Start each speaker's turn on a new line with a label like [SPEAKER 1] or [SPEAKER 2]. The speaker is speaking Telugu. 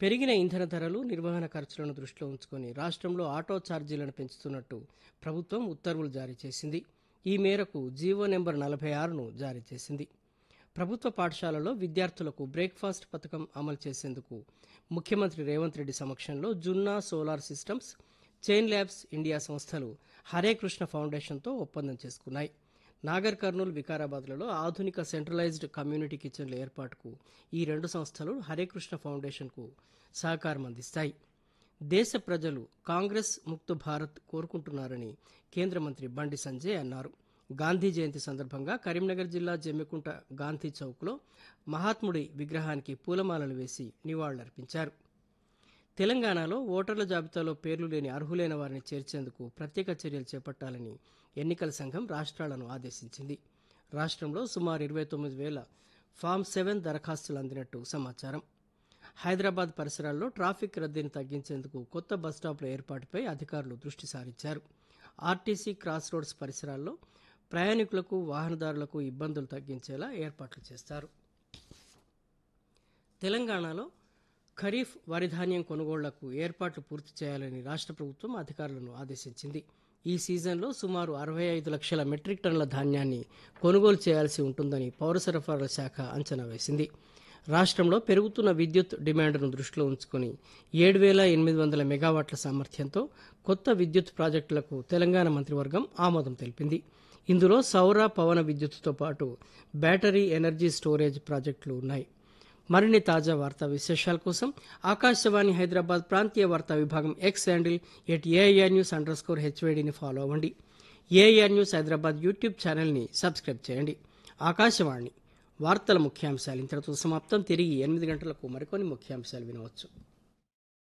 [SPEAKER 1] పెరిగిన ఇంధన ధరలు నిర్వహణ ఖర్చులను దృష్టిలో ఉంచుకొని రాష్ట్రంలో ఆటో ఛార్జీలను పెంచుతున్నట్టు ప్రభుత్వం ఉత్తర్వులు జారీ చేసింది ఈ మేరకు జీవో నెంబర్ నలభై ఆరును జారీ చేసింది ప్రభుత్వ పాఠశాలలో విద్యార్థులకు బ్రేక్ఫాస్ట్ పథకం అమలు చేసేందుకు ముఖ్యమంత్రి రేవంత్ రెడ్డి సమక్షంలో Junna solar systems chain labs India సంస్థలు హరే కృష్ణ ఫౌండేషన్తో ఒప్పందం చేసుకున్నాయి నాగర్ కర్నూలు వికారాబాద్లలో ఆధునిక సెంట్రలైజ్డ్ కమ్యూనిటీ కిచెన్ల ఏర్పాటుకు ఈ రెండు సంస్థలు హరే కృష్ణ ఫౌండేషన్కు సహకారం అందిస్తాయి దేశ ప్రజలు కాంగ్రెస్ ముక్త భారత్ కోరుకుంటున్నారని కేంద్ర మంత్రి బండి సంజయ్ అన్నారు గాంధీ జయంతి సందర్భంగా కరీంనగర్ జిల్లా జమ్మికుంట గాంధీ చౌక్లో మహాత్ముడి విగ్రహానికి పూలమాలలు వేసి నివాళులర్పించారు తెలంగాణలో ఓటర్ల జాబితాలో పేర్లు లేని అర్హులైన వారిని చేర్చేందుకు ప్రత్యేక చర్యలు చేపట్టాలని ఎన్నికల సంఘం రాష్ట్రాలను ఆదేశించింది రాష్ట్రంలో సుమారు ఇరవై తొమ్మిది వేల ఫామ్ సెవెన్ దరఖాస్తులు అందినట్టు సమాచారం హైదరాబాద్ పరిసరాల్లో ట్రాఫిక్ రద్దీని తగ్గించేందుకు కొత్త బస్టాప్ల ఏర్పాటుపై అధికారులు దృష్టి సారించారు ఆర్టీసీ క్రాస్ రోడ్స్ పరిసరాల్లో ప్రయాణికులకు వాహనదారులకు ఇబ్బందులు తగ్గించేలా ఏర్పాట్లు చేస్తారు తెలంగాణలో ఖరీఫ్ వరి ధాన్యం కొనుగోళ్లకు ఏర్పాట్లు పూర్తి చేయాలని రాష్ట్ర ప్రభుత్వం అధికారులను ఆదేశించింది ఈ సీజన్లో సుమారు అరవై ఐదు లక్షల మెట్రిక్ టన్నుల ధాన్యాన్ని కొనుగోలు చేయాల్సి ఉంటుందని పౌర సరఫరాల శాఖ అంచనా వేసింది రాష్ట్రంలో పెరుగుతున్న విద్యుత్ డిమాండ్ను దృష్టిలో ఉంచుకుని ఏడు వేల ఎనిమిది వందల మెగావాట్ల సామర్థ్యంతో కొత్త విద్యుత్ ప్రాజెక్టులకు తెలంగాణ మంత్రివర్గం ఆమోదం తెలిపింది ఇందులో సౌర పవన విద్యుత్తుతో పాటు బ్యాటరీ ఎనర్జీ స్టోరేజ్ ప్రాజెక్టులు ఉన్నాయి మరిన్ని తాజా వార్తా విశేషాల కోసం ఆకాశవాణి హైదరాబాద్ ప్రాంతీయ వార్తా విభాగం X handle at AIR news underscore స్కోర్ హెచ్వేడిని ఫాలో అవ్వండి ఏఐఆర్ న్యూస్ హైదరాబాద్ యూట్యూబ్ ఛానల్ని సబ్స్క్రైబ్ చేయండి ఆకాశవాణి వార్తల ముఖ్యాంశాలు ఇంతటితో సమాప్తం తిరిగి ఎనిమిది గంటలకు మరికొన్ని ముఖ్యాంశాలు వినవచ్చు